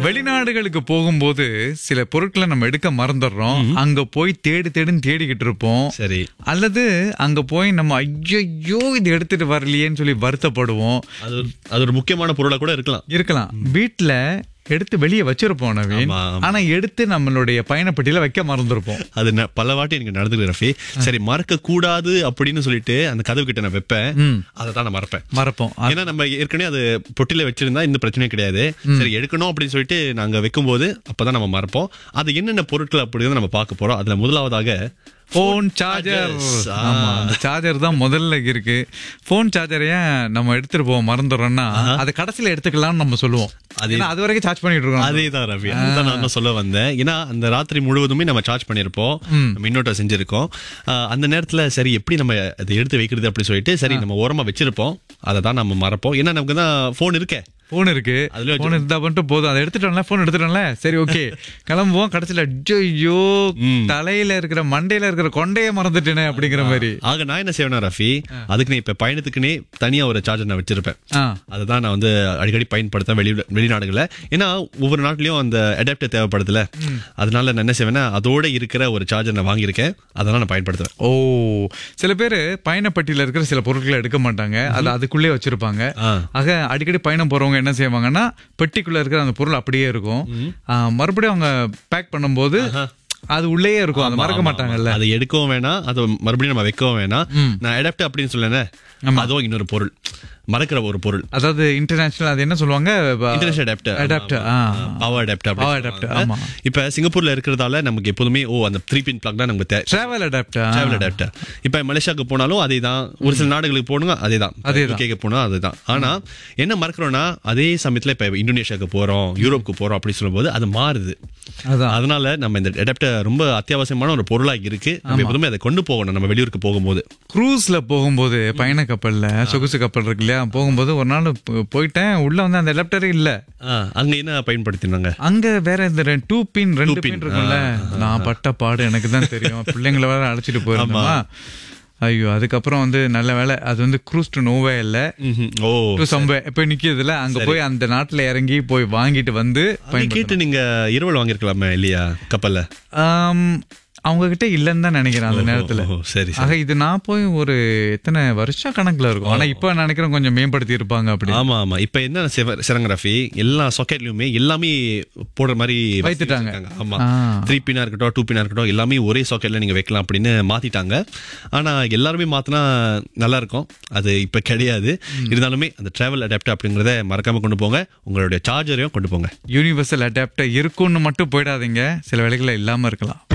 வெளிநாடுகளுக்கு போகும்போது சில பொருட்களை நம்ம எடுக்க மறந்துடுறோம் அங்க போய் தேடி தேடின்னு தேடிக்கிட்டு இருப்போம் சரி அல்லது அங்க போய் நம்ம ஐயோ இது எடுத்துட்டு வரலையேன்னு சொல்லி வருத்தப்படுவோம் அது ஒரு- அது ஒரு முக்கியமான பொருளா கூட இருக்கலாம் இருக்கலாம் வீட்ல எடுத்து வெளியே வச்சிருப்போம் நவீன் ஆமா, ஆமா. ஆனா எடுத்து நம்மளுடைய பயணப்பட்டியில வைக்க மறந்துருப்போம் அது ந- பல வாட்டி எனக்கு நடந்துருக்கு ரஃபி சரி மறக்க கூடாது அப்படின்னு சொல்லிட்டு அந்த கதவு கிட்ட நான் வைப்பேன் அதை தான் நான் மறப்பேன் மறப்போம் அ- ஏன்னா நம்ம ஏற்கனவே அது பொட்டில வச்சிருந்தா இந்த பிரச்சனையும் கிடையாது சரி எடுக்கணும் அப்படின்னு சொல்லிட்டு நாங்க வைக்கும்போது அப்பதான் நம்ம மறப்போம் அது என்னென்ன பொருட்கள் அப்படின்னு நம்ம பார்க்க போறோம் அதுல முதலாவதாக போன் சார்ஜர் Chargers. ஆ. ஆமா அந்த சார்ஜர் தான் முதல்ல இருக்கு போன் சார்ஜர் ஏன் நம்ம எடுத்துட்டு போவோம் மறந்துடுறோம்னா அதை கடைசியில எடுத்துக்கலாம்னு நம்ம சொல்லுவோம் அது- ஏன்னா அது வரைக்கும் சார்ஜ் பண்ணிட்டு இருக்கோம் அதே தான் ரவி அதுதான் நான் இன்னும் சொல்ல வந்தேன் ஏன்னா அந்த ராத்திரி முழுவதுமே நம்ம சார்ஜ் பண்ணியிருப்போம் மின்னோட்டம் செஞ்சிருக்கோம் ஆஹ் அந்த நேரத்துல சரி எப்படி நம்ம அதை எடுத்து வைக்கிறது அப்படி சொல்லிட்டு சரி நம்ம ஓரமா வச்சிருப்போம் அதை தான் நம்ம மறப்போம் ஏன்னா நமக்கு தான் போன் இருக்கே போன் இருக்கு அதுல போன் இருந்தா மட்டும் போதும் அதை எடுத்துட்டோம்ல போன் எடுத்துட்டோம்ல சரி ஓகே கிளம்புவோம் கடைசியில ஐயோ தலையில இருக்கிற மண்டையில இருக்கிற கொண்டைய மறந்துட்டேனே அப்படிங்கிற மாதிரி ஆக நான் என்ன செய்வேனா ரஃபி அதுக்கு இப்ப பயணத்துக்குனே தனியா ஒரு சார்ஜர் நான் வச்சிருப்பேன் ஆ அதுதான் நான் வந்து அடிக்கடி பயன்படுத்தேன் வெளி வெளிநாடுகளில் ஏன்னா ஒவ்வொரு நாட்டிலயும் அந்த அடாப்டர் தேவைப்படுதுல அதனால நான் என்ன செய்வேன்னா அதோட இருக்கிற ஒரு சார்ஜர் நான் வாங்கியிருக்கேன் அதெல்லாம் நான் பயன்படுத்துவேன் ஓ சில பேர் பயணப்பட்டியில இருக்கிற சில பொருட்களை எடுக்க மாட்டாங்க அது அதுக்குள்ளே வச்சிருப்பாங்க ஆ. ஆக அடிக்கடி பயணம் போறவங்க என்ன செய்வாங்கன்னா பெட்டிக்குள்ள இருக்கிற அந்த பொருள் அப்படியே இருக்கும் ஆ, மறுபடியும் அவங்க பேக் பண்ணும்போது அது உள்ளேயே இருக்கும் அதை மறக்க மாட்டாங்கல்ல அதை எடுக்கவும் வேணாம் அதை மறுபடியும் நம்ம வைக்கவும் வேணாம் நான் அடாப்டர் அப்படின்னு சொல்லேனே அதுவும் இன்னொரு பொருள் மறக்கிற ஒரு பொருள் அதாவது இன்டர்நேஷனல் அது என்ன சொல்லுவாங்க international adapter adapter ah power adapter Power adapter, ஆமா. இப்ப சிங்கப்பூர்ல இருக்கிறதால நமக்கு எப்போதுமே ஓ அந்த த்ரீ பின் பிளக் தான் நமக்கு தேவை டிராவல் அடாப்டர் டிராவல் அடாப்டர் இப்ப மலேசியாவுக்கு போனாலும் அதே தான் ஒரு சில நாடுகளுக்கு போகணும் அதே தான் அதேதான். கேட்க போனா அதுதான் ஆனா என்ன மறக்கிறோம்னா அதே சமயத்துல இப்ப இந்தோனேஷியாவுக்கு போறோம் யூரோப்புக்கு போறோம் அப்படி சொல்லும்போது அது மாறுது அதான் அதனால நம்ம இந்த அடாப்டர் ரொம்ப அத்தியாவசியமான ஒரு பொருளா இருக்கு நம்ம எப்போதுமே அதை கொண்டு போகணும் நம்ம வெளியூருக்கு போகும்போது க்ரூஸ்ல போகும்போது பயண கப்பல்ல சொகுசு கப்பல் இருக்கு இல்லையா போகும்போது ஒரு நாள் போ- போயிட்டேன் உள்ள வந்து அந்த அடாப்டரே இல்ல ஆ, அங்க என்ன பயன்படுத்தினாங்க அங்க வேற இந்த ரெண்டு டூ பின் ரெண்டு pin. பின் இருக்கும்ல நான் பட்ட பாடு எனக்கு தான் தெரியும் பிள்ளைங்களை வேற அழைச்சிட்டு போயிருந்தோமா ஐயோ அதுக்கப்புறம் வந்து நல்ல வேலை அது வந்து க்ரூஸ் டு நோவே இல்ல ம்ஹும். ஓ டு சம்பே இப்ப நிக்கிறதுல அங்க போய் அந்த நாட்டுல இறங்கி போய் வாங்கிட்டு வந்து அதை கேட்டு நீங்க இரவல் வாங்கிருக்கலாமே இல்லையா கப்பல்ல ஆம், அவங்க கிட்ட இல்லன்னு தான் நினைக்கிறேன் அந்த நேரத்துல ஓ, சரி சரி ஆக இது நான் போய் ஒரு எத்தனை வருஷம் கணக்குல இருக்கும் ஆனா இப்ப நினைக்கிறேன் கொஞ்சம் மேம்படுத்தி இருப்பாங்க அப்படி ஆமா ஆமா இப்ப என்ன சிரங்கராஃபி எல்லா சாக்கெட்லயுமே எல்லாமே போடுற மாதிரி வசதி வைத்துட்டாங்க. வச்சிருக்காங்க. ஆமா ஆ. த்ரீ பின்னா இருக்கட்டும் டூ பின்னா இருக்கட்டும் எல்லாமே ஒரே சாக்கெட்ல நீங்க வைக்கலாம் அப்படின்னு மாத்திட்டாங்க ஆனா எல்லாருமே மாத்தினா நல்லா இருக்கும் அது இப்ப கிடையாது இருந்தாலுமே அந்த டிராவல் அடாப்டர் அப்படிங்கறத மறக்காம கொண்டு போங்க உங்களுடைய சார்ஜரையும் கொண்டு போங்க யூனிவர்சல் அடாப்டர் இருக்கும்னு மட்டும் போயிடாதீங்க சில வேளைகள்ல இல்லாம இருக்கலாம்